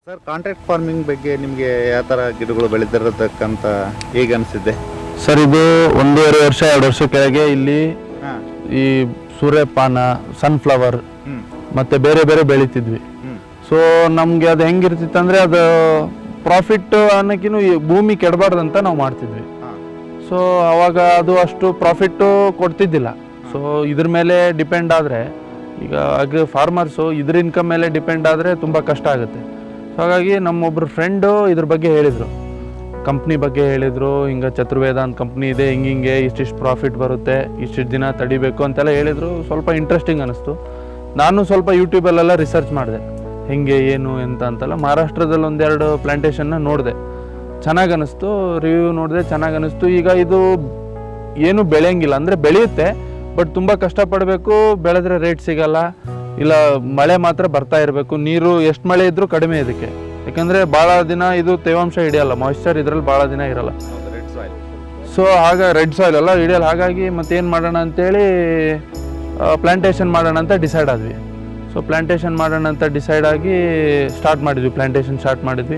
Sir contract farming ಬಗ್ಗೆ ನಿಮಗೆ ಯಾವ ಥರ ಗಿಡಗಳು ಬೆಳೆದಿರತಕ್ಕಂತ ಹೇಗೆ ಅನಿಸಿದೆ ಸರ್ ಇದು ಒಂದೂವರೆ ವರ್ಷ ಎರಡು ವರ್ಷ ಕೆಳಗೆ ಇಲ್ಲಿ ಹಾಂ ಈ ಸೂರ್ಯಪಾನ ಸನ್ಫ್ಲವರ್ ಹ್ಞೂ ಮತ್ತೆ ಬೇರೆ ಬೇರೆ ಬೆಳಿತಿದ್ವಿ ಹ್ಞೂ ಸೊ ನಮಗೆ ಅದು ಹೆಂಗಿರ್ತಿತ್ತು ಅಂದರೆ ಅದು ಪ್ರಾಫಿಟ್ ಅನ್ನೋಕ್ಕಿಂತ ಈ ಭೂಮಿ ಕೆಡಬಾರ್ದಂತ ನಾವು ಮಾಡ್ತಿದ್ವಿ ಹಾಂ ಸೊ ಅವಾಗ ಅದು ಅಷ್ಟು ಪ್ರಾಫಿಟ್ಟು ಕೊಡ್ತಿದ್ದಿಲ್ಲ ಸೊ ಇದ್ರ ಮೇಲೆ ಡಿಪೆಂಡ್ ಆದರೆ ಈಗ ಅಗ್ರಿ ಫಾರ್ಮರ್ಸು ಇದ್ರ ಇನ್ಕಮ್ ಮೇಲೆ ಡಿಪೆಂಡ್ ಆದರೆ ತುಂಬ ಕಷ್ಟ ಆಗುತ್ತೆ ಸೊ ಹಾಗಾಗಿ ನಮ್ಮೊಬ್ರು ಫ್ರೆಂಡು ಇದ್ರ ಬಗ್ಗೆ ಹೇಳಿದರು ಕಂಪ್ನಿ ಬಗ್ಗೆ ಹೇಳಿದರು ಹಿಂಗೆ ಚತುರ್ವೇದ ಅಂತ ಕಂಪ್ನಿ ಇದೆ ಹಿಂಗೆ ಹಿಂಗೆ ಇಷ್ಟಿಷ್ಟು ಪ್ರಾಫಿಟ್ ಬರುತ್ತೆ ಇಷ್ಟಿಷ್ಟು ದಿನ ತಡಿಬೇಕು ಅಂತೆಲ್ಲ ಹೇಳಿದರು ಸ್ವಲ್ಪ ಇಂಟ್ರೆಸ್ಟಿಂಗ್ ಅನ್ನಿಸ್ತು ನಾನು ಸ್ವಲ್ಪ ಯೂಟ್ಯೂಬಲ್ಲೆಲ್ಲ ರಿಸರ್ಚ್ ಮಾಡಿದೆ ಹೆಂಗೆ ಏನು ಎಂತ ಅಂತೆಲ್ಲ ಮಹಾರಾಷ್ಟ್ರದಲ್ಲಿ ಒಂದೆರಡು ಪ್ಲಾಂಟೇಶನ್ನ ನೋಡಿದೆ ಚೆನ್ನಾಗಿ ಅನ್ನಿಸ್ತು ರಿವ್ಯೂ ನೋಡಿದೆ ಚೆನ್ನಾಗಿ ಅನ್ನಿಸ್ತು ಈಗ ಇದು ಏನು ಬೆಳೆಯಂಗಿಲ್ಲ ಅಂದರೆ ಬೆಳೆಯುತ್ತೆ ಬಟ್ ತುಂಬ ಕಷ್ಟಪಡಬೇಕು ಬೆಳೆದ್ರೆ ರೇಟ್ ಸಿಗಲ್ಲ ಇಲ್ಲ ಮಳೆ ಮಾತ್ರ ಬರ್ತಾ ಇರಬೇಕು ನೀರು ಎಷ್ಟು ಮಳೆ ಇದ್ರೂ ಕಡಿಮೆ ಇದಕ್ಕೆ ಯಾಕಂದರೆ ಭಾಳ ದಿನ ಇದು ತೇವಾಂಶ ಹಿಡಿಯಲ್ಲ ಮಾಯಿಶ್ಚರ್ ಇದ್ರಲ್ಲಿ ಭಾಳ ದಿನ ಇರಲ್ಲ ಹೌದು ರೆಡ್ ಸಾಯಿಲ್ ಸೊ ಆಗ ರೆಡ್ ಸಾಯಿಲ್ ಎಲ್ಲ ಹಿಡಿಯಲ್ಲ ಹಾಗಾಗಿ ಮತ್ತೇನು ಮಾಡೋಣ ಅಂತೇಳಿ ಪ್ಲಾಂಟೇಶನ್ ಮಾಡೋಣ ಅಂತ ಡಿಸೈಡ್ ಆದ್ವಿ ಸೊ ಪ್ಲಾಂಟೇಶನ್ ಮಾಡೋಣ ಅಂತ ಡಿಸೈಡ್ ಆಗಿ ಸ್ಟಾರ್ಟ್ ಮಾಡಿದ್ವಿ ಪ್ಲಾಂಟೇಶನ್ ಸ್ಟಾರ್ಟ್ ಮಾಡಿದ್ವಿ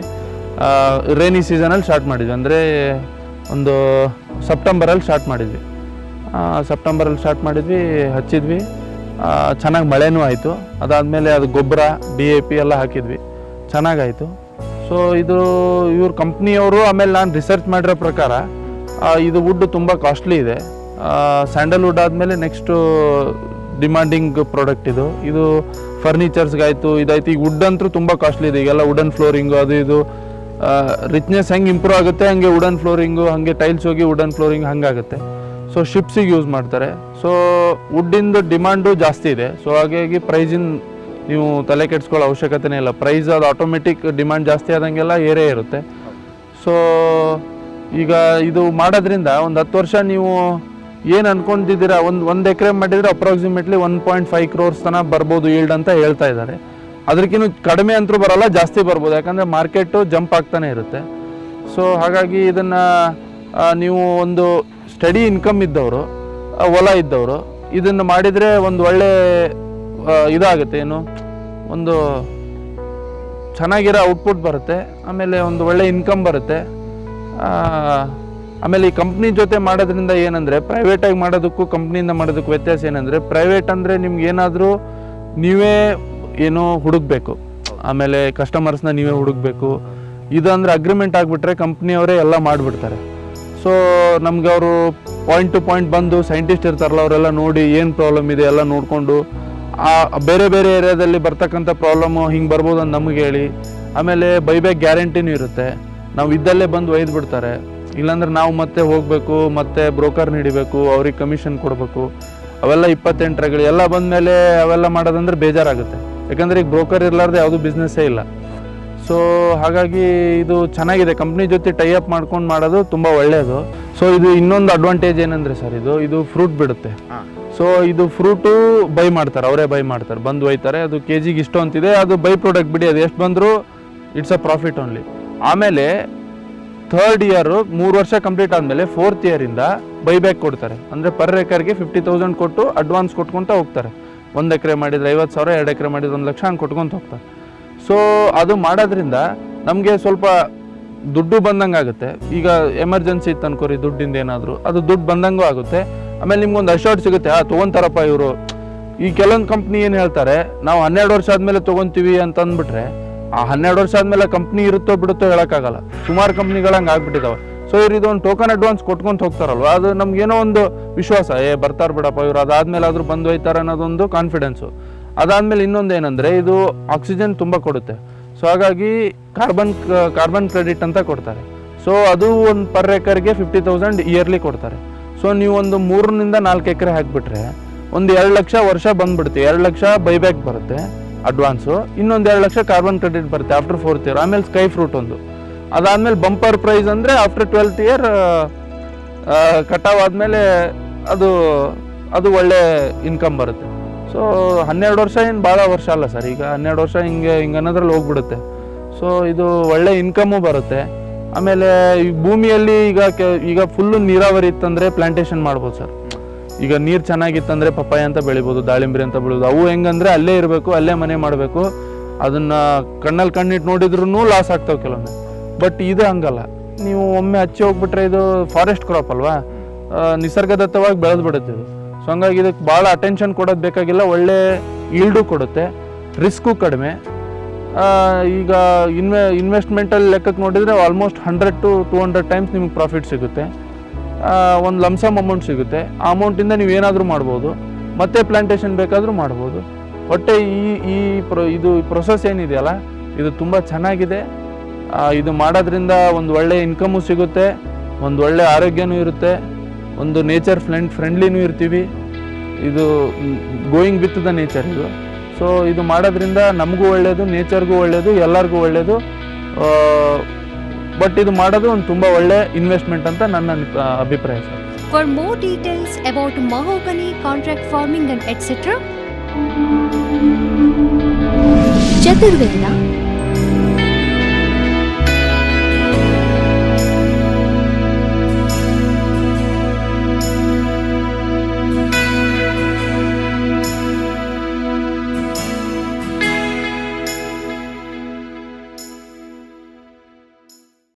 ರೇನಿ ಸೀಸನಲ್ಲಿ ಸ್ಟಾರ್ಟ್ ಮಾಡಿದ್ವಿ ಅಂದರೆ ಒಂದು ಸೆಪ್ಟೆಂಬರಲ್ಲಿ ಸ್ಟಾರ್ಟ್ ಮಾಡಿದ್ವಿ ಸೆಪ್ಟೆಂಬರಲ್ಲಿ ಸ್ಟಾರ್ಟ್ ಮಾಡಿದ್ವಿ ಹಚ್ಚಿದ್ವಿ ಚೆನ್ನಾಗಿ ಮಳೆನೂ ಆಯಿತು ಅದಾದಮೇಲೆ ಅದು ಗೊಬ್ಬರ ಡಿ ಎ ಪಿ ಎಲ್ಲ ಹಾಕಿದ್ವಿ ಚೆನ್ನಾಗಾಯಿತು ಸೊ ಇದು ಇವ್ರ ಕಂಪ್ನಿಯವರು ಆಮೇಲೆ ನಾನು ರಿಸರ್ಚ್ ಮಾಡಿರೋ ಪ್ರಕಾರ ಆ, ಇದು ವುಡ್ ತುಂಬ ಕಾಸ್ಟ್ಲಿ ಇದೆ ಸ್ಯಾಂಡಲ್ವುಡ್ ಆದಮೇಲೆ ನೆಕ್ಸ್ಟು ಡಿಮಾಂಡಿಂಗ್ ಪ್ರಾಡಕ್ಟ್ ಇದು ಇದು ಫರ್ನಿಚರ್ಸ್ಗಾಯಿತು ಇದಾಯ್ತು ಈಗ ವುಡ್ ಅಂತೂ ತುಂಬ ಕಾಸ್ಟ್ಲಿ ಇದೆ ಈಗೆಲ್ಲ ವುಡನ್ ಫ್ಲೋರಿಂಗು ಅದು ಇದು ರಿಚ್ನೆಸ್ ಹೆಂಗೆ ಇಂಪ್ರೂವ್ ಆಗುತ್ತೆ ಹಂಗೆ ವುಡನ್ ಫ್ಲೋರಿಂಗು ಹಾಗೆ ಟೈಲ್ಸ್ ಹೋಗಿ ವುಡನ್ ಫ್ಲೋರಿಂಗ್ ಹಂಗಾಗುತ್ತೆ ಸೊ ಶಿಪ್ಸಿಗೆ ಯೂಸ್ ಮಾಡ್ತಾರೆ ಸೊ ವುಡ್ಡಿಂದು ಡಿಮಾಂಡು ಜಾಸ್ತಿ ಇದೆ ಸೊ ಹಾಗಾಗಿ ಪ್ರೈಸಿನ ನೀವು ತಲೆ ಕೆಡಿಸ್ಕೊಳ್ಳೋ ಅವಶ್ಯಕತೆನೇ ಇಲ್ಲ ಪ್ರೈಸ್ ಅದು ಆಟೋಮೆಟಿಕ್ ಡಿಮಾಂಡ್ ಜಾಸ್ತಿ ಆದಂಗೆಲ್ಲ ಏರೇ ಇರುತ್ತೆ ಸೊ ಈಗ ಇದು ಮಾಡೋದ್ರಿಂದ ಒಂದು ಹತ್ತು ವರ್ಷ ನೀವು ಏನು ಅನ್ಕೊಂಡಿದ್ದೀರಾ ಒಂದು ಒಂದು ಎಕರೆ ಮಾಡಿದರೆ approximately one point five crores ತನಕ ಬರ್ಬೋದು ಈಲ್ಡ್ ಅಂತ ಹೇಳ್ತಾ ಇದ್ದಾರೆ ಅದಕ್ಕಿಂತ ಕಡಿಮೆ ಅಂತೂ ಬರಲ್ಲ ಜಾಸ್ತಿ ಬರ್ಬೋದು ಯಾಕಂದರೆ ಮಾರ್ಕೆಟು ಜಂಪ್ ಆಗ್ತಾನೆ ಇರುತ್ತೆ ಸೊ ಹಾಗಾಗಿ ಇದನ್ನು ನೀವು ಒಂದು ಸ್ಟಡಿ ಇನ್ಕಮ್ ಇದ್ದವರು ಹೊಲ ಇದ್ದವರು ಇದನ್ನು ಮಾಡಿದರೆ ಒಂದು ಒಳ್ಳೆ ಆ, ಇದಾಗುತ್ತೆ ಏನು ಒಂದು ಚೆನ್ನಾಗಿರೋ ಔಟ್ಪುಟ್ ಬರುತ್ತೆ ಆಮೇಲೆ ಒಂದು ಒಳ್ಳೆ ಇನ್ಕಮ್ ಬರುತ್ತೆ ಆ, ಆಮೇಲೆ ಈ ಕಂಪ್ನಿ ಜೊತೆ ಮಾಡೋದ್ರಿಂದ ಏನಂದರೆ ಪ್ರೈವೇಟಾಗಿ ಮಾಡೋದಕ್ಕೂ ಕಂಪ್ನಿಯಿಂದ ಮಾಡೋದಕ್ಕೂ ವ್ಯತ್ಯಾಸ ಏನಂದರೆ ಪ್ರೈವೇಟ್ ಅಂದರೆ ನಿಮ್ಗೆ ಏನಾದರೂ ನೀವೇ ಏನೋ ಹುಡುಕ್ಬೇಕು ಆಮೇಲೆ ಕಸ್ಟಮರ್ಸ್ನ ನೀವೇ ಹುಡುಕ್ಬೇಕು ಇದು ಅಂದರೆ ಅಗ್ರಿಮೆಂಟ್ ಆಗಿಬಿಟ್ರೆ ಕಂಪ್ನಿಯವರೇ ಎಲ್ಲ ಮಾಡಿಬಿಡ್ತಾರೆ ಸೊ ನಮ್ಗೆ ಅವರು ಪಾಯಿಂಟ್ ಟು ಪಾಯಿಂಟ್ ಬಂದು ಸೈಂಟಿಸ್ಟ್ ಇರ್ತಾರಲ್ಲ ಅವರೆಲ್ಲ ನೋಡಿ ಏನು ಪ್ರಾಬ್ಲಮ್ ಇದೆ ಎಲ್ಲ ನೋಡಿಕೊಂಡು ಆ ಬೇರೆ ಬೇರೆ ಏರಿಯಾದಲ್ಲಿ ಬರ್ತಕ್ಕಂಥ ಪ್ರಾಬ್ಲಮ್ಮು ಹಿಂಗೆ ಬರ್ಬೋದು ಅಂತ ನಮಗೆ ಹೇಳಿ ಆಮೇಲೆ ಬೈಬ್ಯಾಕ್ ಗ್ಯಾರಂಟಿನೂ ಇರುತ್ತೆ ನಾವು ಇದ್ದಲ್ಲೇ ಬಂದು ಒಯ್ದು ಬಿಡ್ತಾರೆ ಇಲ್ಲಾಂದ್ರೆ ನಾವು ಮತ್ತೆ ಹೋಗಬೇಕು ಮತ್ತೆ ಬ್ರೋಕರ್ನ ಹಿಡಿಬೇಕು ಅವ್ರಿಗೆ ಕಮಿಷನ್ ಕೊಡಬೇಕು ಅವೆಲ್ಲ ಇಪ್ಪತ್ತೆಂಟರಗಳು ಎಲ್ಲ ಬಂದಮೇಲೆ ಅವೆಲ್ಲ ಮಾಡೋದಂದ್ರೆ ಬೇಜಾರಾಗುತ್ತೆ ಯಾಕಂದ್ರೆ ಈಗ ಬ್ರೋಕರ್ ಇರಲಾರ್ದೆ ಯಾವುದೂ ಬಿಸ್ನೆಸ್ಸೇ ಇಲ್ಲ ಸೊ ಹಾಗಾಗಿ ಇದು ಚೆನ್ನಾಗಿದೆ ಕಂಪ್ನಿ ಜೊತೆ ಟೈ ಅಪ್ ಮಾಡ್ಕೊಂಡು ಮಾಡೋದು ತುಂಬ ಒಳ್ಳೆಯದು ಸೊ ಇದು ಇನ್ನೊಂದು ಅಡ್ವಾಂಟೇಜ್ ಏನಂದರೆ ಸರ್ ಇದು ಇದು ಫ್ರೂಟ್ ಬಿಡುತ್ತೆ ಹಾಂ ಸೊ ಇದು ಫ್ರೂಟು ಬೈ ಮಾಡ್ತಾರೆ ಅವರೇ ಬೈ ಮಾಡ್ತಾರೆ ಬಂದು ಒಯ್ತಾರೆ ಅದು ಕೆ ಜಿಗೆ ಇಷ್ಟು ಅಂತಿದೆ ಅದು ಬೈ ಪ್ರಾಡಕ್ಟ್ ಬಿಡಿ ಅದು ಎಷ್ಟು ಬಂದರೂ ಇಟ್ಸ್ ಅ ಪ್ರಾಫಿಟ್ ಓನ್ಲಿ ಆಮೇಲೆ ಥರ್ಡ್ ಇಯರು ಮೂರು ವರ್ಷ ಕಂಪ್ಲೀಟ್ ಆದಮೇಲೆ ಫೋರ್ತ್ ಇಯರಿಂದ ಬೈಬ್ಯಾಕ್ ಕೊಡ್ತಾರೆ ಅಂದರೆ ಪರ್ ಎಕರ್ಗೆ ಫಿಫ್ಟಿ ತೌಸಂಡ್ ಕೊಟ್ಟು ಅಡ್ವಾನ್ಸ್ ಕೊಟ್ಕೊತ ಹೋಗ್ತಾರೆ ಒಂದು ಎಕರೆ ಮಾಡಿದ್ರೆ ಐವತ್ತು ಸಾವಿರ ಎರಡು ಎಕರೆ ಮಾಡಿದ್ರೆ ಒಂದು ಲಕ್ಷ ಹಂಗೆ ಕೊಟ್ಕೊತ ಹೋಗ್ತಾರೆ ಸೊ ಅದು ಮಾಡೋದ್ರಿಂದ ನಮಗೆ ಸ್ವಲ್ಪ ದುಡ್ಡು ಬಂದಂಗೆ ಆಗುತ್ತೆ ಈಗ ಎಮರ್ಜೆನ್ಸಿ ಇತ್ತು ಅನ್ಕೋರಿ ದುಡ್ಡಿಂದ ಏನಾದರೂ ಅದು ದುಡ್ಡು ಬಂದಂಗೂ ಆಗುತ್ತೆ ಆಮೇಲೆ ನಿಮ್ಗೊಂದು ಅಶೋರ್ಟ್ ಸಿಗುತ್ತೆ ಆ ತೊಗೊಂತಾರಪ್ಪ ಇವರು ಈ ಕೆಲವೊಂದು ಕಂಪ್ನಿ ಏನು ಹೇಳ್ತಾರೆ ನಾವು ಹನ್ನೆರಡು ವರ್ಷ ಆದಮೇಲೆ ತೊಗೊತೀವಿ ಅಂತ ಅಂದ್ಬಿಟ್ರೆ ಆ ಹನ್ನೆರಡು ವರ್ಷ ಆದಮೇಲೆ ಕಂಪ್ನಿ ಇರುತ್ತೋ ಬಿಡುತ್ತೋ ಹೇಳೋಕ್ಕಾಗಲ್ಲ ಸುಮಾರು ಕಂಪ್ನಿಗಳು ಹಂಗೆ ಆಗ್ಬಿಟ್ಟಿದಾವೆ ಸೊ ಇವ್ರು ಇದೊಂದು ಟೋಕನ್ ಅಡ್ವಾನ್ಸ್ ಕೊಟ್ಕೊಂತ ಹೋಗ್ತಾರಲ್ವ ಅದು ನಮ್ಗೇನೋ ಒಂದು ವಿಶ್ವಾಸ ಏ ಬರ್ತಾರೆ ಬಿಡಪ್ಪ ಇವ್ರು ಅದಾದ್ಮೇಲೆ ಆದರೂ ಬಂದು ಹೋಯ್ತಾರೆ ಅನ್ನೋದೊಂದು ಕಾನ್ಫಿಡೆನ್ಸು ಅದಾದಮೇಲೆ ಇನ್ನೊಂದು ಏನಂದರೆ ಇದು ಆಕ್ಸಿಜನ್ ತುಂಬ ಕೊಡುತ್ತೆ ಸೊ ಹಾಗಾಗಿ ಕಾರ್ಬನ್ ಕಾರ್ಬನ್ ಕ್ರೆಡಿಟ್ ಅಂತ ಕೊಡ್ತಾರೆ ಸೊ ಅದು ಒಂದು ಪರ್ ಎಕರ್ಗೆ ಫಿಫ್ಟಿ ತೌಸಂಡ್ ಇಯರ್ಲಿ ಕೊಡ್ತಾರೆ ಸೊ ನೀವು ಒಂದು ಮೂರರಿಂದ ನಾಲ್ಕು ಎಕರೆ ಹಾಕಿಬಿಟ್ರೆ ಒಂದು ಎರಡು ಲಕ್ಷ ವರ್ಷ ಬಂದ್ಬಿಡುತ್ತೆ ಎರಡು ಲಕ್ಷ ಬೈಬ್ಯಾಕ್ ಬರುತ್ತೆ ಅಡ್ವಾನ್ಸು ಇನ್ನೊಂದು ಎರಡು ಲಕ್ಷ ಕಾರ್ಬನ್ ಕ್ರೆಡಿಟ್ ಬರುತ್ತೆ ಆಫ್ಟರ್ ಫೋರ್ತ್ ಇಯರ್ ಆಮೇಲೆ ಸ್ಕೈ ಫ್ರೂಟ್ ಒಂದು ಅದಾದಮೇಲೆ ಬಂಪರ್ ಪ್ರೈಸ್ ಅಂದರೆ ಆಫ್ಟರ್ ಟ್ವೆಲ್ತ್ ಇಯರ್ ಕಟಾವ್ ಆದಮೇಲೆ ಅದು ಅದು ಒಳ್ಳೆ ಇನ್ಕಮ್ ಬರುತ್ತೆ ಸೊ ಹನ್ನೆರಡು ವರ್ಷ ಏನು ಭಾಳ ವರ್ಷ ಅಲ್ಲ ಸರ್ ಈಗ ಹನ್ನೆರಡು ವರ್ಷ ಹಿಂಗೆ ಹಿಂಗೆ ಅನ್ನೋದ್ರಲ್ಲಿ ಹೋಗ್ಬಿಡುತ್ತೆ ಸೊ ಇದು ಒಳ್ಳೆ ಇನ್ಕಮ್ಮು ಬರುತ್ತೆ ಆಮೇಲೆ ಈ ಭೂಮಿಯಲ್ಲಿ ಈಗ ಕೆ- ಈಗ ಫುಲ್ಲು ನೀರಾವರಿ ಇತ್ತಂದರೆ ಪ್ಲಾಂಟೇಶನ್ ಮಾಡ್ಬೋದು ಸರ್ ಈಗ ನೀರು ಚೆನ್ನಾಗಿತ್ತಂದ್ರೆ ಪಪ್ಪಾಯ ಅಂತ ಬೆಳಿಬೋದು ದಾಳಿಂಬ್ರಿ ಅಂತ ಬೆಳಿಬೋದು ಅವು ಹೆಂಗಂದ್ರೆ ಅಲ್ಲೇ ಇರಬೇಕು ಅಲ್ಲೇ ಮನೆ ಮಾಡಬೇಕು ಅದನ್ನು ಕಣ್ಣಲ್ಲಿ ಕಣ್ಣಿಟ್ಟು ನೋಡಿದ್ರೂ ಲಾಸ್ ಆಗ್ತಾವೆ ಕೆಲವೊಮ್ಮೆ ಬಟ್ ಇದು ಹಂಗಲ್ಲ ನೀವು ಒಮ್ಮೆ ಹಚ್ಚಿ ಹೋಗ್ಬಿಟ್ರೆ ಇದು ಫಾರೆಸ್ಟ್ ಕ್ರಾಪ್ ಅಲ್ವಾ ಆ, ನಿಸರ್ಗದತ್ತವಾಗಿ ಬೆಳೆದು ಬಿಡುತ್ತೆ ಇದು ಸೊ ಹಂಗಾಗಿ ಇದಕ್ಕೆ ಭಾಳ ಅಟೆನ್ಷನ್ ಕೊಡೋದು ಬೇಕಾಗಿಲ್ಲ ಒಳ್ಳೆ ಈಲ್ಡು ಕೊಡುತ್ತೆ ರಿಸ್ಕು ಕಡಿಮೆ ಆ, ಈಗ ಇನ್ವೆ ಇನ್ವೆಸ್ಟ್ಮೆಂಟಲ್ಲಿ ಲೆಕ್ಕಕ್ಕೆ ನೋಡಿದರೆ almost hundred to two hundred times ನಿಮಗೆ ಪ್ರಾಫಿಟ್ ಸಿಗುತ್ತೆ ಒಂದು ಲಮ್ಸಮ್ ಅಮೌಂಟ್ ಸಿಗುತ್ತೆ ಆ ಅಮೌಂಟಿಂದ ನೀವು ಏನಾದರೂ ಮಾಡ್ಬೋದು ಮತ್ತೆ ಪ್ಲಾಂಟೇಶನ್ ಬೇಕಾದರೂ ಮಾಡ್ಬೋದು ಒಟ್ಟೆ ಈ ಈ ಪ್ರೊ ಇದು ಪ್ರೊಸೆಸ್ ಏನಿದೆಯಲ್ಲ ಇದು ತುಂಬ ಚೆನ್ನಾಗಿದೆ ಆ, ಇದು ಮಾಡೋದ್ರಿಂದ ಒಂದು ಒಳ್ಳೆ ಇನ್ಕಮು ಸಿಗುತ್ತೆ ಒಂದು ಒಳ್ಳೆ ಆರೋಗ್ಯನೂ ಇರುತ್ತೆ ಒಂದು ನೇಚರ್ ಫ್ರೆಂಡ್ ಫ್ರೆಂಡ್ಲಿನೂ ಇರ್ತೀವಿ ಇದು ಗೋಯಿಂಗ್ ವಿತ್ ದ ನೇಚರ್ ಇದು ಸೊ ಇದು ಮಾಡೋದ್ರಿಂದ ನಮಗೂ ಒಳ್ಳೆಯದು ನೇಚರ್ಗೂ ಒಳ್ಳೆಯದು ಎಲ್ಲರಿಗೂ ಒಳ್ಳೆಯದು ಬಟ್ ಇದು ಮಾಡೋದು ಒಂದು ತುಂಬ ಒಳ್ಳೆ ಇನ್ವೆಸ್ಟ್ಮೆಂಟ್ ಅಂತ ನನ್ನ ಅನಿ- ಆ, ಅಭಿಪ್ರಾಯ sir For more details about mahogany, contract farming and etc. Chaturveda